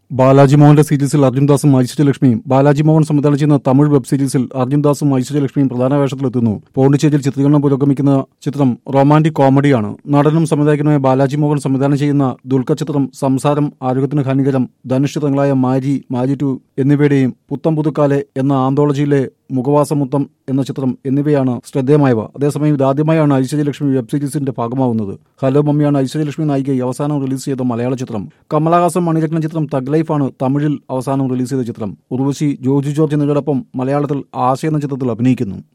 ബാലാജി മോഹന്റെ സീരീസിൽ അർജുൻ ദാസും ഐശ്വര്യലക്ഷ്മിയും ബാലാജി മോഹൻ സംവിധാനം ചെയ്യുന്ന തമിഴ് വെബ് സീരീസിൽ അർജുൻ ദാസും ഐശ്വര്യലക്ഷ്മിയും പ്രധാന വേഷത്തിലെത്തുന്നു പോണ്ടിച്ചേരിയിൽ ചിത്രീകരണം പുരോഗമിക്കുന്ന ചിത്രം റൊമാന്റിക് കോമഡിയാണ് നടനും സംവിധായകനുമായ ബാലാജി മോഹൻ സംവിധാനം ചെയ്യുന്ന ദുൽഖർ ചിത്രം സംസാരം ആരോഗ്യത്തിന് ഹാനികരം ധനുഷ് ചിത്രങ്ങളായ മാരി മാരി ടു എന്നിവയുടെയും പുത്തം പുതുക്കാലെ എന്ന ആന്തോളജിയിലെ മുഖവാസമുത്തം എന്ന ചിത്രം എന്നിവയാണ് ശ്രദ്ധേയമായവ അതേസമയം ഇതാദ്യമായാണ് ഐശ്വര്യലക്ഷ്മി വെബ് സീരീസിന്റെ ഭാഗമാവുന്നത് ഹലോ മമ്മിയാണ് ഐശ്വര്യലക്ഷ്മി നായികയായി അവസാനം റിലീസ് ചെയ്ത മലയാള ചിത്രം കമലഹാസൻ മണിരത്നം ചിത്രം തഗ് ലൈഫാണ് തമിഴിൽ അവസാനം റിലീസ് ചെയ്ത ചിത്രം ഉർവശി ജോജു ജോർജ് എന്നിവരോടൊപ്പം മലയാളത്തിൽ ആശയ എന്ന ചിത്രത്തിൽ അഭിനയിക്കുന്നു